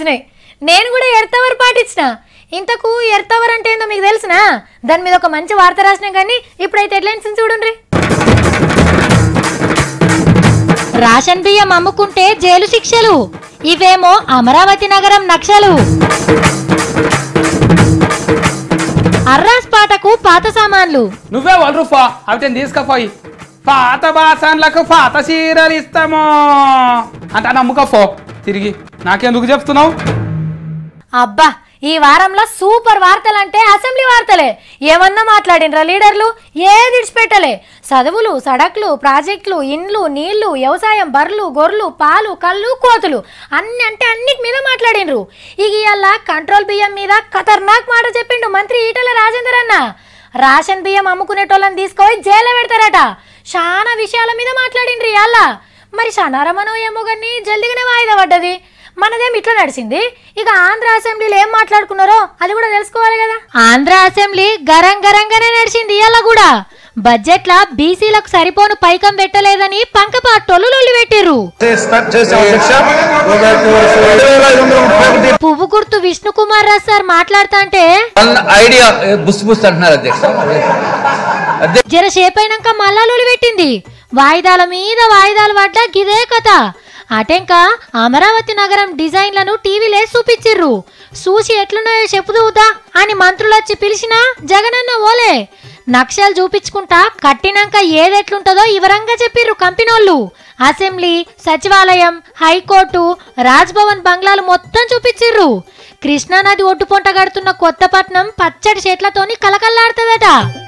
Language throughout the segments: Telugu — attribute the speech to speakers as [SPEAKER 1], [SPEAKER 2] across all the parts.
[SPEAKER 1] పాటించినాయి నేను కూడా ఎర్తవర్ పాటించిన ఇంతకు ఎర్తవర్ అంటే ఏందో మీకు తెలుసునా దాని మీద ఒక మంచి వార్త రాసినాం కానీ ఇప్పుడైతే హెడ్లైన్స్ చూడండి రాషన్ బియ్యం అమ్ముకుంటే జైలు శిక్షలు ఇవేమో అమరావతి నగరం నక్షలు అర్రాస్ పాటకు పాత సామాన్లు
[SPEAKER 2] నువ్వే వలరుఫా అవి తీసుకపోయి పాత బాసన్లకు పాత చీరలు ఇస్తాము అంటే నమ్ముకపో తిరిగి నాకెందుకు చెప్తున్నావు
[SPEAKER 1] అబ్బా ఈ వారంలో సూపర్ వార్తలు అంటే అసెంబ్లీ వార్తలే ఏమన్నా మాట్లాడినరా లీడర్లు ఏది విడిచిపెట్టలే చదువులు సడక్లు ప్రాజెక్టులు ఇండ్లు నీళ్లు వ్యవసాయం బర్రెలు గొర్రెలు పాలు కళ్ళు కోతులు అన్ని అంటే అన్నిటి మీద మాట్లాడినరు ఇక ఇవాళ కంట్రోల్ బియ్యం మీద ఖతర్నాక్ మాట చెప్పిండు మంత్రి ఈటల రాజేందర్ అన్న రేషన్ బియ్యం అమ్ముకునేటోళ్ళని తీసుకొని జైల్లో పెడతారట చాలా విషయాల మీద మాట్లాడిండ్రు ఇవాళ మరి శనారమనో ఏమో కానీ జల్దిగానే వాయిదా పడ్డది మనదేం ఇట్లా నడిచింది ఇక ఆంధ్ర అసెంబ్లీలో ఏం మాట్లాడుకున్నారో అది కూడా తెలుసుకోవాలి కదా ఆంధ్ర అసెంబ్లీ గరం గరంగానే నడిచింది ఇవాళ కూడా బడ్జెట్ లా బీసీలకు సరిపోను పైకం పెట్టలేదని పంకపాటోళ్ళు లొల్లి పెట్టిర్రు
[SPEAKER 3] స్టార్ట్ చేసాం అధ్యక్ష రెండు వేల ఐదు వందల ముప్పై ఒకటి
[SPEAKER 1] పువ్వు గుర్తు విష్ణుకుమార్ రాజ్ సార్ మాట్లాడుతా అంటే
[SPEAKER 4] వన్ ఐడియా బుస్ బుస్ అంటున్నారు అధ్యక్ష అధ్యక్ష
[SPEAKER 1] జర సేపైనాక మళ్ళా లొలి పెట్టింది వాయిదాల మీద వాయిదాలు పడ్డా గిదే కథ అటెంక అమరావతి నగరం డిజైన్లను టీవీలే చూపించిర్రు చూసి ఎట్లున్నాయో చెప్పుదూదా అని మంత్రులు వచ్చి పిలిచినా జగనన్న ఓలే నక్షలు చూపించుకుంటా కట్టినాక ఏదెట్లుంటుందో వివరంగా చెప్పిర్రు కంపెనోళ్ళు అసెంబ్లీ సచివాలయం హైకోర్టు రాజ్భవన్ బంగ్లాలు మొత్తం చూపించిర్రు కృష్ణానది ఒడ్డుపొంట కడుతున్న కొత్తపట్నం పచ్చడి చెట్లతోని కలకల్లాడుతుందట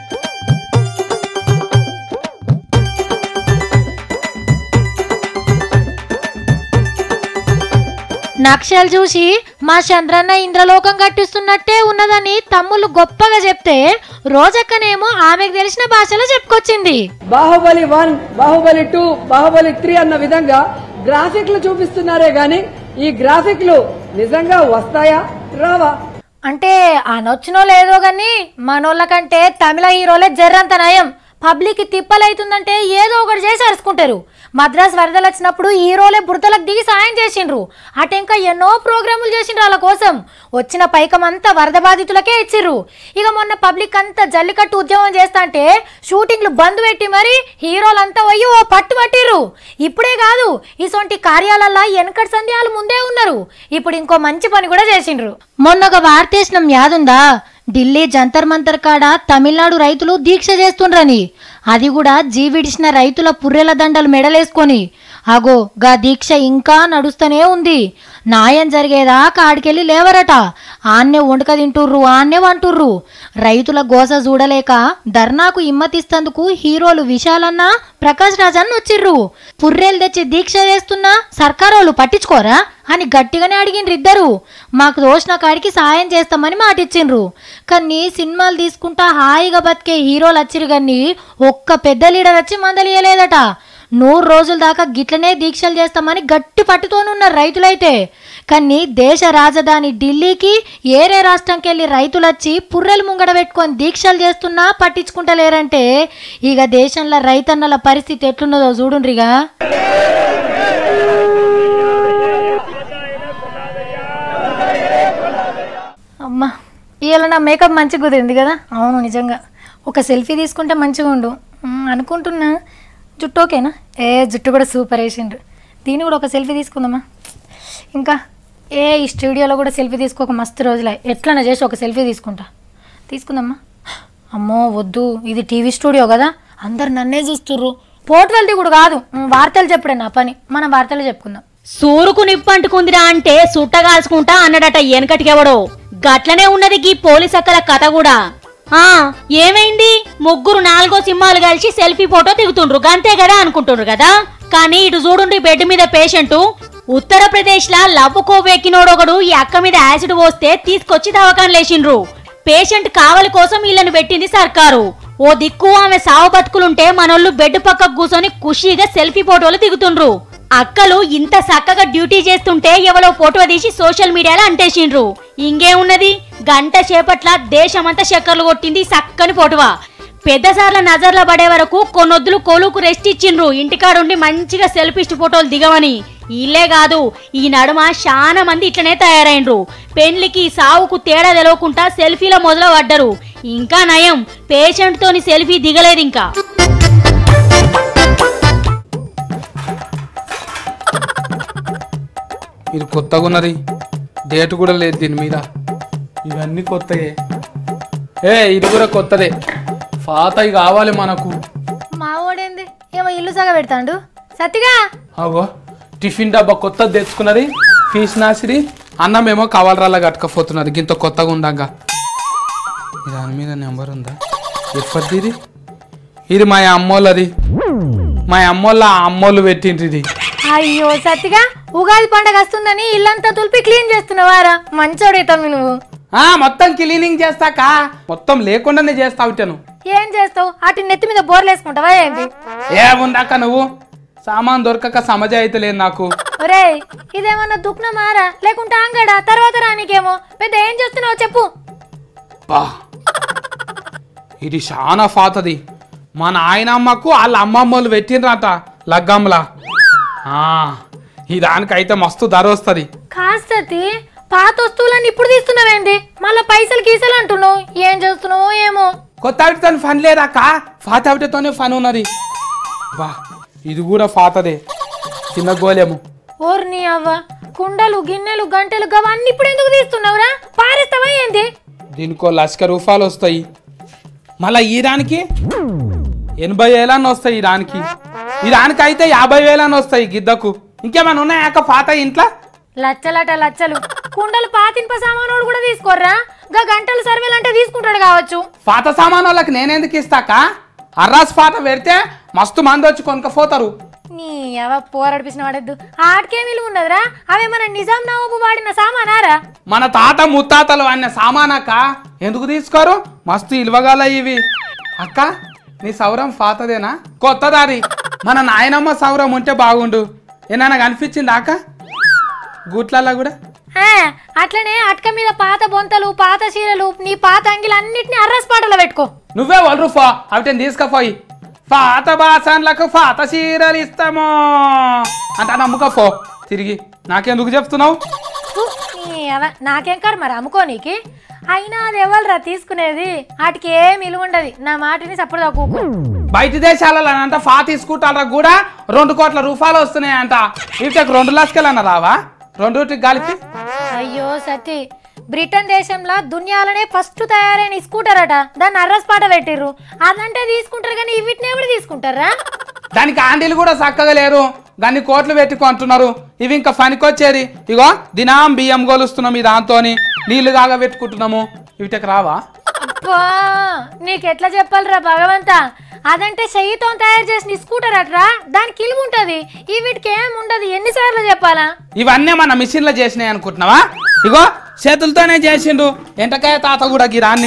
[SPEAKER 1] నక్షలు చూసి మా చంద్రన్న ఇంద్రలోకం కట్టిస్తున్నట్టే ఉన్నదని తమ్ముళ్ళు గొప్పగా చెప్తే రోజక్కనేమో ఆమెకు తెలిసిన భాషలో చెప్పుకొచ్చింది
[SPEAKER 5] Baahubali one Baahubali two Baahubali three అన్న విధంగా గ్రాఫిక్లు చూపిస్తున్నారే గాని ఈ గ్రాఫిక్లు నిజంగా వస్తాయా రావా
[SPEAKER 1] అంటే అనొచ్చినో లేదో గాని మనోళ్ళకంటే తమిళ హీరోలే జర్రంత నయం పబ్లిక్ తిప్పలైతుందంటే ఏదో ఒకటి చేసి అరుచుకుంటారు మద్రాస్ వరదలు వచ్చినప్పుడు హీరోలే బురదలకు దిగి సాయం చేసిండ్రు అటు ఇంకా ఎన్నో ప్రోగ్రాములు చేసిండ్రు వాళ్ళ కోసం వచ్చిన పైకం అంతా వరద బాధితులకే ఇచ్చిర్రు ఇక మొన్న పబ్లిక్ అంతా జల్లికట్టు ఉద్యమం చేస్తా అంటే షూటింగ్లు బంద్ పెట్టి మరి హీరోలంతా పోయి ఓ పట్టు పట్టిర్రు ఇప్పుడే కాదు ఇసొంటి కార్యాలల్లో వెనకటి సంధ్యాలు ముందే ఉన్నారు ఇప్పుడు ఇంకో మంచి పని కూడా చేసిండ్రు మొన్న ఒక వార్తేసినాం యాదుందా ఢిల్లీ జంతర్ మంతర్ కాడ తమిళనాడు రైతులు దీక్ష చేస్తుండ్రని అది కూడా జీవిడిచిన రైతుల పుర్రెల దండలు మెడలేసుకొని అగో గా దీక్ష ఇంకా నడుస్తూనే ఉంది న్యాయం జరిగేదాకా ఆడికెళ్ళి లేవరట ఆన్నే వండుక తింటుర్రు ఆన్నే వంటుర్రు రైతుల గోస చూడలేక ధర్నాకు ఇమ్మతిస్తందుకు హీరోలు విశాలన్న ప్రకాష్ రాజన్ వచ్చిర్రు పుర్రెలు తెచ్చి దీక్ష చేస్తున్నా సర్కారోళ్ళు పట్టించుకోరా అని గట్టిగానే అడిగిండ్రు ఇద్దరు మాకు దోషణ కాడికి సాయం చేస్తామని మాటిచ్చిండ్రు కానీ సినిమాలు తీసుకుంటా హాయిగా బతికే హీరోలు వచ్చిరు కానీ ఒక్క పెద్ద లీడర్ వచ్చి మందలియలేదట నూరు రోజుల దాకా గిట్లనే దీక్షలు చేస్తామని గట్టి పట్టుతోనున్నారు రైతులైతే కానీ దేశ రాజధాని ఢిల్లీకి ఏరే రాష్ట్రంకి వెళ్ళి రైతులు వచ్చి పుర్రెలు ముంగడ పెట్టుకొని దీక్షలు చేస్తున్నా పట్టించుకుంటలేరంటే ఇక దేశంలో రైతన్నల పరిస్థితి ఎట్లున్నదో చూడుండ్రిగా అమ్మా ఇవాళ నా మేకప్ మంచిగా కుదిరింది కదా అవును నిజంగా ఒక సెల్ఫీ తీసుకుంటే మంచిగా ఉండు మ్, అనుకుంటున్నా జుట్టు ఓకేనా ఏ జుట్టు కూడా సూపర్ వేసిండ్రు దీన్ని కూడా ఒక సెల్ఫీ తీసుకుందామా ఇంకా ఏ ఈ స్టూడియోలో కూడా సెల్ఫీ తీసుకోక మస్తు రోజులే ఎట్లన్నా చేసి ఒక సెల్ఫీ తీసుకుంటా తీసుకుందామా అమ్మో వద్దు ఇది టీవీ స్టూడియో కదా అందరు నన్నే చూస్తుర్రు పోర్టువల్ది కూడా కాదు మ్, వార్తలు చెప్పడే నా పని మనం వార్తలు చెప్పుకుందాం
[SPEAKER 6] సూరుకు నిప్పంటుకుందిరా అంటే సుట్టగాల్చుకుంటా అన్నాడట వెనకటికెవడో గట్లనే ఉన్నది గీ పోలీస్ అక్కల కథ కూడా ఆ ఏమైంది ముగ్గురు నాలుగో సింహాలు కలిసి సెల్ఫీ ఫోటో దిగుతుండ్రు గంతే కదా అనుకుంటుండ్రు కదా కానీ ఇటు చూడుండ్రి బెడ్ మీద పేషెంట్ ఉత్తరప్రదేశ్ లా లవ్ కోవెక్కినోడొకడు ఈ అక్క మీద యాసిడ్ పోస్తే తీసుకొచ్చి దవాఖాన లేచిండ్రు పేషెంట్ కావలి కోసం వీళ్ళని పెట్టింది సర్కారు ఓ దిక్కు ఆమె సావు బతుకులుంటే మనోళ్ళు బెడ్ పక్కకు కూర్చొని ఖుషీగా సెల్ఫీ ఫోటోలు దిగుతుండ్రు అక్కలు ఇంత చక్కగా డ్యూటీ చేస్తుంటే ఎవరో ఫోటో తీసి సోషల్ మీడియాలో అంటేసిండ్రు ఇంకేమున్నది గంట సేపట్ల దేశమంతా చక్కర్లు కొట్టింది ఈ చక్కని ఫోటోవా పెద్దసార్ల నజర్ల పడే వరకు కొన్నొద్దులు కొలుకు రెస్ట్ ఇచ్చిండ్రు ఇంటికాడుండి మంచిగా సెల్ఫిస్ట్ ఫోటోలు దిగవని ఇల్లే కాదు ఈ నడుమ చాలా మంది ఇట్లనే తయారైండ్రు పెళ్లికి సావుకు తేడా తెలవకుండా సెల్ఫీలో మొదలు పడ్డరు ఇంకా నయం పేషెంట్ తోని సెల్ఫీ దిగలేదు ఇంకా
[SPEAKER 2] ఇది కొత్తగా ఉన్నది డేట్ కూడా లేదు దీని మీద ఇవన్నీ కొత్తయే ఏ ఇది కూడా కొత్తదే పాతవి కావాలి మనకు
[SPEAKER 1] మా ఓడేంది ఏమో ఇల్లు సగ పెడతాండు సత్తిగా
[SPEAKER 2] అగో టిఫిన్ డబ్బా కొత్తది తెచ్చుకున్నది ఫీస్ నాసిరి అన్నం ఏమో కవలరాలా కట్టుకపోతున్నది గింత కొత్తగా ఉండంగా దాని మీద నెంబర్ ఉందా ఎప్పటిది ఇది ఇది మా అమ్మోళ్ళది మా అమ్మోళ్ళ అమ్మోళ్ళు పెట్టిండ్రు ఇది
[SPEAKER 1] అయ్యో సత్తిగా ఉగాది పండగ వస్తుందని ఇల్లంతా తులిపి క్లీన్ చేస్తున్నావారా మంచోడే తమ్మి నువ్వు
[SPEAKER 2] ఆ మొత్తం క్లీనింగ్ చేస్తాక మొత్తం లేకుండానే చేస్తా ఉంటాను
[SPEAKER 1] ఏం చేస్తావు అటు నెత్తి మీద బోర్లు వేసుకుంటావా ఏంటి
[SPEAKER 2] ఏముందాక నువ్వు సామాన్ దొరకక సమజ అయితే లేదు నాకు
[SPEAKER 1] ఒరేయ్ ఇదేమన్నా దుఃఖన మారా లేకుంటే అంగడా తర్వాత రానికేమో పెద్ద ఏం చేస్తున్నావు చెప్పు
[SPEAKER 2] బా ఇది చాలా ఫాతది మా నాయనమ్మకు వాళ్ళ అమ్మమ్మలు పెట్టినరట లగ్గంలా ఆ, ఈ దానికైతే మస్తు ధర వస్తుంది
[SPEAKER 1] కాస్తతి పాత వస్తువులన్నీ ఇప్పుడు తీస్తున్నావేంటి మళ్ళా పైసలు గీసలు అంటున్నావు ఏం చేస్తున్నావో ఏమో
[SPEAKER 2] కొత్త ఆవిడతో ఫన్ లేదాక పాత ఆవిడతోనే ఫన్ ఉన్నది బా ఇది కూడా ఫాతదే చిన్న గోలేము
[SPEAKER 1] ఓర్ని అవ్వ కుండలు గిన్నెలు గంటలు గవన్నీ ఇప్పుడు ఎందుకు తీస్తున్నావురా పారేస్తావా ఏంటి
[SPEAKER 2] దీనికో లక్ష రూపాయలు వస్తాయి మళ్ళా ఈ దానికి ఎనభై వేలని వస్తాయి ఈ దానికి ఈ దానికి అయితే యాభై వేలని వస్తాయి గిద్దకు ఇంకేమైనా ఉన్నాయాక పాత ఇంట్లో
[SPEAKER 1] లచ్చలట లచ్చలు కుండలు పాతింప సామానోడు కూడా తీసుకోర్రా గా గంటలు సర్వేలు అంటే తీసుకుంటాడు కావచ్చు
[SPEAKER 2] పాత సామాన్ వాళ్ళకి నేనెందుకు ఇస్తాక అర్రాస్ పాట పెడితే మస్తు మంది వచ్చి కొనుక్కపోతారు
[SPEAKER 1] నీ ఎవ పోరాడిపిసిన వాడద్దు ఆటకేం విలువ ఉన్నదిరా అవి మన నిజాం నవాబు వాడిన సామానారా
[SPEAKER 2] మన తాత ముత్తాతలు అన్న సామానక్క ఎందుకు తీసుకోరు మస్తు ఇలువగల ఇవి అక్క నీ సౌరం పాతదేనా కొత్తదారి మన నాయనమ్మ సౌరం ఉంటే బాగుండు ఏమైనా కనిపించిందా అక్క గూట్లల్లో కూడా
[SPEAKER 1] ఆ, అట్లనే అటక మీద పాత బొంతలు పాత చీరలు నీ పాత అంగిలు అన్నిటిని అర్రస్ పాటలో పెట్టుకో
[SPEAKER 2] నువ్వే వలరు ఫో అవిటని తీసుకపోయి పాత బాసన్లకు పాత చీరలు ఇస్తాము అంటే నమ్ముక ఫో తిరిగి నాకెందుకు చెప్తున్నావు
[SPEAKER 1] ఫు, నీ ఎవ నాకేం కాదు మరి అమ్ముకోనీకి అయినా అది ఎవరురా తీసుకునేది వాటికి ఏం విలువ ఉండదు నా మాటని సప్పుడు తక్కువ
[SPEAKER 2] బయట దేశాలలో అంట ఫా తీసుకుంటారా కూడా రెండు కోట్ల రూపాయలు వస్తున్నాయంట వీటికి రెండు లక్షలన్న రావా రెండుటికి కలిపి
[SPEAKER 1] అయ్యో సతీ బ్రిటన్ దేశంలో దునియాలనే ఫస్ట్ తయారైన ఈ స్కూటర్ అట దాన్ని అర్రస్ పాట పెట్టిర్రు అదంటే తీసుకుంటారు కానీ వీటిని ఎవరు తీసుకుంటారా
[SPEAKER 2] దానికి ఆంటీలు కూడా చక్కగా లేరు దాన్ని కోట్లు పెట్టి కొంటున్నారు ఇవి ఇంకా పనికొచ్చేది ఇగో దినాం బియ్యం గోలుస్తున్నాం ఈ దాంతోని నీళ్లు కాగా పెట్టుకుంటున్నాము వీటికి రావా
[SPEAKER 1] అబ్బా నీకు ఎట్లా చెప్పాలిరా భగవంత అదంటే చెయ్యితో తయారు చేసిన ఈ స్కూటర్ అట్రా దానికి ఇలువ ఉంటది ఈ వీటికి ఏం ఉండదు ఎన్నిసార్లు చెప్పాలా
[SPEAKER 2] ఇవన్నీ మన మిషన్లో చేసినాయి అనుకుంటున్నావా ఇగో చేతులతోనే చేసిండు ఎంటకాయ తాత కూడా గిరాన్ని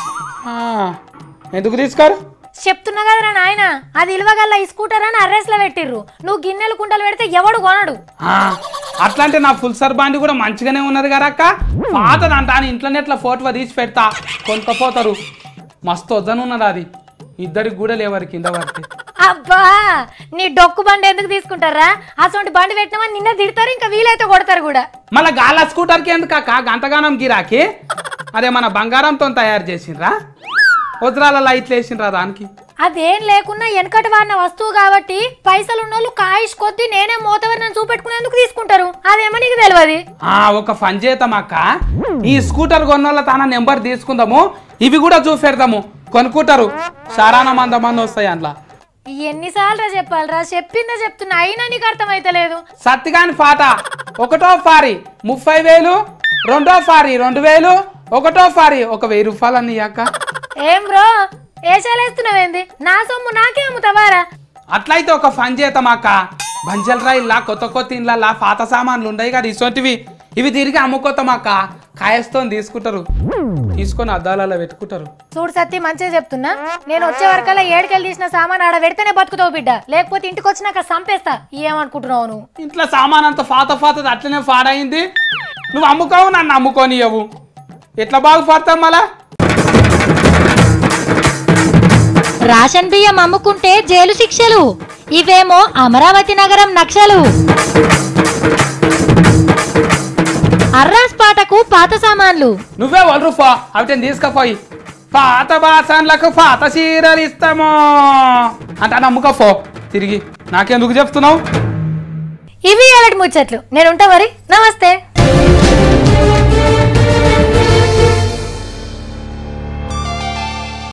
[SPEAKER 2] ఆ, ఎందుకు తీసుకోరు
[SPEAKER 1] చెప్తున్నా కదరా నాయన అది ఇలువగల్ల ఈ స్కూటర్ అని అర్రెస్ లో పెట్టిర్రు నువ్వు గిన్నెలు కుండలు పెడితే ఎవడు కొనడు
[SPEAKER 2] ఆ, అట్లాంటి నా ఫుల్ సర్ బాండి కూడా మంచిగానే ఉన్నది కదా అక్క పాతదంట అని ఇంట్లోనే ఇట్లా ఫోటో తీసి పెడతా కొనుక్కపోతారు మస్తు వద్దను ఉన్నది అది ఇద్దరికి కూడా లేవరు కింద పడితే
[SPEAKER 1] అబ్బా నీ డొక్కు బండి ఎందుకు తీసుకుంటారా అసలు బండి పెట్టినామని నిన్న తిడతారు ఇంకా వీలైతే కొడతారు కూడా
[SPEAKER 2] మళ్ళా గాల స్కూటర్కి ఎందుకు అక్క గంతగానం గిరాకి అదే మన బంగారంతో తయారు చేసిండ్రా వజ్రాల లైట్లు వేసిండ్రా దానికి
[SPEAKER 1] అదేం లేకున్నా వెనకటి వాడిన వస్తువు కాబట్టి పైసలు ఉన్నోళ్ళు కాయిష్ కొద్ది నేనే మోతవరి చూపెట్టుకునేందుకు తీసుకుంటారు అదేమో నీకు తెలియదు
[SPEAKER 2] ఆ ఒక పని చేద్దాం అక్క ఈ స్కూటర్ కొన్నోళ్ళ తన నెంబర్ తీసుకుందాము ఇవి కూడా చూపెడదాము కొనుక్కుంటారు సారాన మంద మంది వస్తాయి అందులో
[SPEAKER 1] ఎన్నిసార్లు చెప్పాలరా చెప్పిందే చెప్తున్నా అయినా నీకు అర్థమైతలేదు
[SPEAKER 2] సత్తిగాని పాట ఒకటో ఫారి ముప్పై వేలు రెండో ఫారి రెండు వేలు ఒకటో ఫారి ఒక వెయ్యి రూపాయలు అన్ని అక్క
[SPEAKER 1] ఏం బ్రో ఏషాలేస్తున్నావేంది నా సొమ్ము నాకే అమ్ముతావారా
[SPEAKER 2] అట్లయితే ఒక పని చేద్దాం అక్క బంజల్రా ఇల్లా కొత్త కొత్త ఇళ్ళ పాత సామాన్లు ఉన్నాయి కదా ఇసొంటివి ఇవి తిరిగి అమ్ముకోతాం అక్క కాయస్తో తీసుకుంటారు తీసుకొని అద్దాలలో పెట్టుకుంటారు
[SPEAKER 1] చూడు సత్తి మంచిగా చెప్తున్నా నేను వచ్చే వరకల్లా ఏడుకెళ్ళి తీసిన సామాన్ ఆడ పెడితేనే బతుకుతావు బిడ్డ లేకపోతే ఇంటికి వచ్చినాక సంపేస్తా ఏమనుకుంటున్నావు నువ్వు
[SPEAKER 2] ఇంట్లో సామాన్ అంత ఫాత ఫాతది అట్లనే పాడైంది నువ్వు అమ్ముకోవు నన్ను అమ్ముకోనియవు ఎట్లా బాగుపడతాం మళ్ళా
[SPEAKER 6] రాషన్ బియ్యం అమ్ముకుంటే జైలు శిక్షలు
[SPEAKER 1] ఇవేమో అమరావతి నగరం నక్షలు అర్రాస్ పాటకు పాత సామాన్లు
[SPEAKER 2] నువ్వే వలరు ఫా అవి తీసుకపోయి పాత బాసన్లకు పాత చీరలు ఇస్తాము అంటే నమ్ముక ఫో తిరిగి నాకెందుకు చెప్తున్నావు
[SPEAKER 1] ఇవి ఎలాంటి ముచ్చట్లు నేను ఉంటా మరి నమస్తే